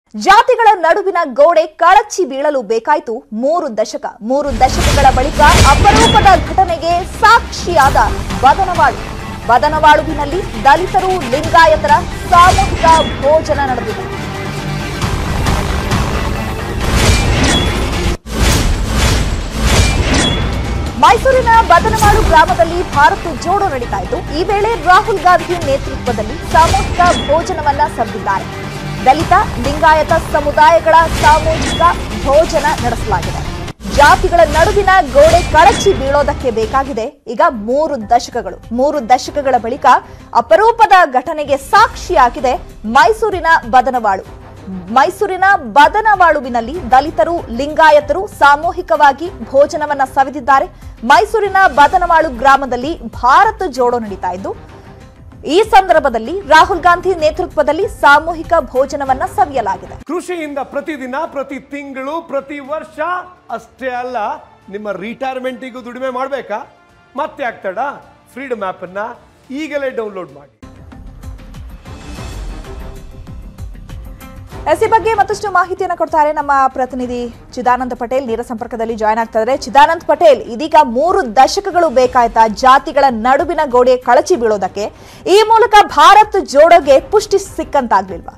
ಜಾತಿಗಳ ನಡುವಿನ ಗೋಡೆ ಕಳಚಿ ಬೀಳಲು ಬೇಕಾಯಿತು ಮೂರು ದಶಕ ಮೂರು ದಶಕಗಳ ಬಳಿಕ ಅಪರೂಪದ ಘಟನೆಗೆ ಸಾಕ್ಷಿಯಾದ ಬದನವಾಳು ಬದನವಾಳುವಿನಲ್ಲಿ ದಲಿತರು ಲಿಂಗಾಯತರ ಸಾಮೂಹಿಕ ಭೋಜನ ನಡೆದಿದೆ ಮೈಸೂರಿನ ಬದನವಾಳು ಗ್ರಾಮದಲ್ಲಿ ಭಾರತ್ ಜೋಡೋ ನಡೀತಾ ಇದ್ದು ಈ ವೇಳೆ ರಾಹುಲ್ ಗಾಂಧಿ ನೇತೃತ್ವದಲ್ಲಿ ಸಾಮೂಹಿಕ ಭೋಜನವನ್ನ ಸಲ್ಲಿದ್ದಾರೆ ದಲಿತ ಲಿಂಗಾಯತ ಸಮುದಾಯಗಳ ಸಾಮೂಹಿಕ ಭೋಜನ ನಡೆಸಲಾಗಿದೆ ಜಾತಿಗಳ ನಡುವಿನ ಗೋಡೆ ಕಳಚಿ ಬೀಳೋದಕ್ಕೆ ಬೇಕಾಗಿದೆ ಈಗ ಮೂರು ದಶಕಗಳು ಮೂರು ದಶಕಗಳ ಬಳಿಕ ಅಪರೂಪದ ಘಟನೆಗೆ ಸಾಕ್ಷಿಯಾಗಿದೆ ಮೈಸೂರಿನ ಬದನವಾಳು ಮೈಸೂರಿನ ಬದನವಾಳುವಿನಲ್ಲಿ ದಲಿತರು ಲಿಂಗಾಯತರು ಸಾಮೂಹಿಕವಾಗಿ ಭೋಜನವನ್ನ ಸವಿದಿದ್ದಾರೆ ಮೈಸೂರಿನ ಬದನವಾಳು ಗ್ರಾಮದಲ್ಲಿ ಭಾರತ ಜೋಡೋ ನಡೀತಾ ಇದ್ದು ಈ ಸಂದರ್ಭದಲ್ಲಿ ರಾಹುಲ್ ಗಾಂಧಿ ನೇತೃತ್ವದಲ್ಲಿ ಸಾಮೂಹಿಕ ಭೋಜನವನ್ನ ಸವಿಯಲಾಗಿದೆ ಕೃಷಿಯಿಂದ ಪ್ರತಿದಿನ ಪ್ರತಿ ತಿಂಗಳು ಪ್ರತಿ ವರ್ಷ ಅಷ್ಟೇ ಅಲ್ಲ ನಿಮ್ಮ ರಿಟೈರ್ಮೆಂಟಿಗೂ ದುಡಿಮೆ ಮಾಡಬೇಕಾ ಮತ್ತೆ ಆಗ್ತಾಡ ಫ್ರೀಡಮ್ ಆ್ಯಪನ್ನು ಈಗಲೇ ಡೌನ್ಲೋಡ್ ಮಾಡಿ ಎಸ್ ಈ ಬಗ್ಗೆ ಮತ್ತಷ್ಟು ಮಾಹಿತಿಯನ್ನು ಕೊಡ್ತಾರೆ ನಮ್ಮ ಪ್ರತಿನಿಧಿ ಚಿದಾನಂದ್ ಪಟೇಲ್ ನೇರ ಸಂಪರ್ಕದಲ್ಲಿ ಜಾಯ್ನ್ ಆಗ್ತಾ ಇದ್ದಾರೆ ಚಿದಾನಂದ್ ಪಟೇಲ್ ಇದೀಗ ಮೂರು ದಶಕಗಳು ಬೇಕಾಯ್ತಾ ಜಾತಿಗಳ ನಡುವಿನ ಗೋಡೆ ಕಳಚಿ ಬೀಳೋದಕ್ಕೆ ಈ ಮೂಲಕ ಭಾರತ್ ಜೋಡೋಗೆ ಪುಷ್ಟಿ ಸಿಕ್ಕಂತಾಗ್ಲಿಲ್ವಾ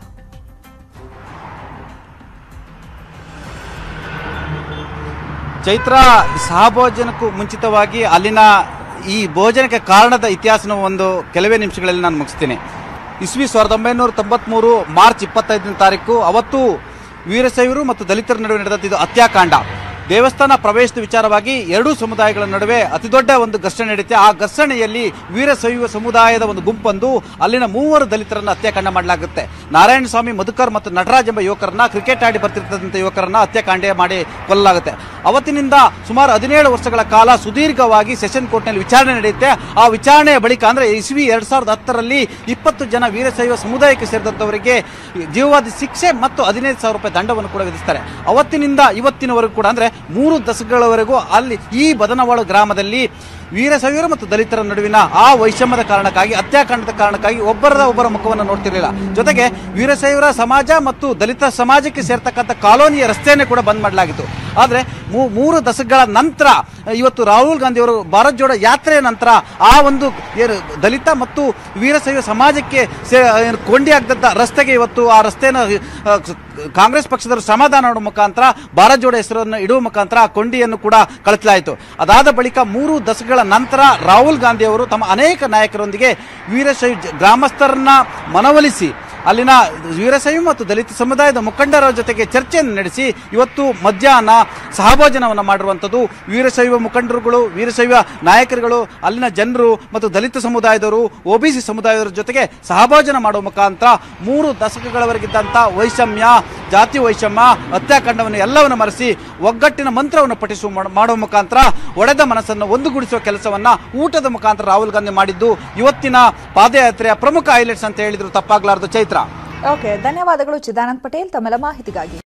ಚೈತ್ರ ಸಹಭೋಜನಕ್ಕೂ ಮುಂಚಿತವಾಗಿ ಅಲ್ಲಿನ ಈ ಭೋಜನಕ್ಕೆ ಕಾರಣದ ಇತಿಹಾಸನ ಒಂದು ಕೆಲವೇ ನಿಮಿಷಗಳಲ್ಲಿ ನಾನು ಮುಗಿಸ್ತೀನಿ ಇಸ್ವಿ ಸಾವಿರದ ಒಂಬೈನೂರ ತೊಂಬತ್ಮೂರು ಮಾರ್ಚ್ ಇಪ್ಪತ್ತೈದನೇ ತಾರೀಕು ಅವತ್ತು ವೀರಶೈವರು ಮತ್ತು ದಲಿತರ ನಡುವೆ ನಡೆದಂಥ ಇದು ಹತ್ಯಾಕಾಂಡ ದೇವಸ್ಥಾನ ಪ್ರವೇಶದ ವಿಚಾರವಾಗಿ ಎರಡೂ ಸಮುದಾಯಗಳ ನಡುವೆ ಅತಿದೊಡ್ಡ ಒಂದು ಘರ್ಷಣೆ ನಡೆಯುತ್ತೆ ಆ ಘರ್ಷಣೆಯಲ್ಲಿ ವೀರಶೈವ ಸಮುದಾಯದ ಒಂದು ಗುಂಪೊಂದು ಅಲ್ಲಿನ ಮೂವರು ದಲಿತರನ್ನ ಹತ್ಯಾಕಾಂಡ ಮಾಡಲಾಗುತ್ತೆ ನಾರಾಯಣ ಸ್ವಾಮಿ ಮಧುಕರ್ ಮತ್ತು ನಟರಾಜ್ ಎಂಬ ಯುವಕರನ್ನ ಕ್ರಿಕೆಟ್ ಆಡಿ ಬರ್ತಿರ್ತಕ್ಕಂಥ ಯುವಕರನ್ನ ಹತ್ಯಾಕಾಂಡ ಮಾಡಿ ಕೊಲ್ಲಲಾಗುತ್ತೆ ಅವತ್ತಿನಿಂದ ಸುಮಾರು ಹದಿನೇಳು ವರ್ಷಗಳ ಕಾಲ ಸುದೀರ್ಘವಾಗಿ ಸೆಷನ್ ಕೋರ್ಟ್ನಲ್ಲಿ ವಿಚಾರಣೆ ನಡೆಯುತ್ತೆ ಆ ವಿಚಾರಣೆಯ ಬಳಿಕ ಅಂದ್ರೆ ಇಸ್ವಿ ಎರಡ್ ಸಾವಿರದ ಹತ್ತರಲ್ಲಿ ಇಪ್ಪತ್ತು ಜನ ವೀರಶೈವ ಸಮುದಾಯಕ್ಕೆ ಸೇರಿದಂತವರಿಗೆ ಜೀವವಾದಿ ಶಿಕ್ಷೆ ಮತ್ತು ಹದಿನೈದು ಸಾವಿರ ರೂಪಾಯಿ ದಂಡವನ್ನು ಕೂಡ ವಿಧಿಸ್ತಾರೆ ಅವತ್ತಿನಿಂದ ಇವತ್ತಿನವರೆಗೂ ಕೂಡ ಅಂದ್ರೆ ಮೂರು ದಶಕಗಳವರೆಗೂ ಅಲ್ಲಿ ಈ ಬದನವಾಳು ಗ್ರಾಮದಲ್ಲಿ ವೀರಶೈವರು ಮತ್ತು ದಲಿತರ ನಡುವಿನ ಆ ವೈಷಮ್ಯದ ಕಾರಣಕ್ಕಾಗಿ ಹತ್ಯಾಕಾಂಡದ ಕಾರಣಕ್ಕಾಗಿ ಒಬ್ಬರದ ಒಬ್ಬರ ಮುಖವನ್ನು ನೋಡ್ತಿರ್ಲಿಲ್ಲ ಜೊತೆಗೆ ವೀರಶೈವರ ಸಮಾಜ ಮತ್ತು ದಲಿತ ಸಮಾಜಕ್ಕೆ ಸೇರ್ತಕ್ಕಂಥ ಕಾಲೋನಿಯ ರಸ್ತೆಯನ್ನೇ ಕೂಡ ಬಂದ್ ಮಾಡಲಾಗಿತ್ತು ಆದ್ರೆ ಮೂ- ಮೂರು ದಶಕಗಳ ನಂತರ ಇವತ್ತು ರಾಹುಲ್ ಗಾಂಧಿ ಅವರು ಭಾರತ್ ಜೋಡೋ ಯಾತ್ರೆಯ ನಂತರ ಆ ಒಂದು ಏನು ದಲಿತ ಮತ್ತು ವೀರಶೈವ ಸಮಾಜಕ್ಕೆ ಸೇ- ಏನು ಕೊಂಡಿ ಆಗದಂತ ರಸ್ತೆಗೆ ಇವತ್ತು ಆ ರಸ್ತೆಯನ್ನು ಆ, ಕಾಂಗ್ರೆಸ್ ಪಕ್ಷದವರು ಸಮಾಧಾನ ಮಾಡುವ ಮುಖಾಂತರ ಭಾರತ್ ಜೋಡೋ ಹೆಸರನ್ನು ಇಡುವ ಮುಖಾಂತರ ಆ ಕೊಂಡಿಯನ್ನು ಕೂಡ ಕಳಿಸಲಾಯಿತು ಅದಾದ ಬಳಿಕ ಮೂರು ದಶಕಗಳ ನಂತರ ರಾಹುಲ್ ಗಾಂಧಿ ಅವರು ತಮ್ಮ ಅನೇಕ ನಾಯಕರೊಂದಿಗೆ ವೀರಶೈವ ಜ- ಗ್ರಾಮಸ್ಥರನ್ನ ಮನವೊಲಿಸಿ ಅಲ್ಲಿನ ವೀರಶೈವ ಮತ್ತು ದಲಿತ ಸಮುದಾಯದ ಮುಖಂಡರ ಜೊತೆಗೆ ಚರ್ಚೆಯನ್ನು ನಡೆಸಿ ಇವತ್ತು ಮಧ್ಯಾಹ್ನ ಸಹಭೋಜನವನ್ನು ಮಾಡಿರುವಂಥದ್ದು ವೀರಶೈವ ಮುಖಂಡರುಗಳು ವೀರಶೈವ ನಾಯಕರುಗಳು ಅಲ್ಲಿನ ಜನರು ಮತ್ತು ದಲಿತ ಸಮುದಾಯದವರು ಒಬಿಸಿ ಸಮುದಾಯದವರ ಜೊತೆಗೆ ಸಹಭೋಜನ ಮಾಡುವ ಮುಖಾಂತರ ಮೂರು ದಶಕಗಳವರೆಗಿದ್ದಂಥ ವೈಷಮ್ಯ ಜಾತಿ ವೈಷಮ್ಯ ಹತ್ಯಾಕಾಂಡವನ್ನು ಎಲ್ಲವನ್ನು ಮರೆಸಿ ಒಗ್ಗಟ್ಟಿನ ಮಂತ್ರವನ್ನು ಪಠಿಸುವ ಮಾಡ- ಮಾಡುವ ಮುಖಾಂತರ ಒಡೆದ ಮನಸ್ಸನ್ನು ಒಂದುಗೂಡಿಸುವ ಕೆಲಸವನ್ನ ಊಟದ ಮುಖಾಂತರ ರಾಹುಲ್ ಗಾಂಧಿ ಮಾಡಿದ್ದು ಇವತ್ತಿನ ಪಾದಯಾತ್ರೆಯ ಪ್ರಮುಖ ಹೈಲೈಟ್ಸ್ ಅಂತ ಹೇಳಿದ್ರು ತಪ್ಪಾಗ್ಲಾರ್ದು ಚೈತ್ರ ಓಕೆ ಧನ್ಯವಾದಗಳು ಚಿದಾನಂದ್ ಪಟೇಲ್ ತಮ್ಮೆಲ್ಲ ಮಾಹಿತಿಗಾಗಿ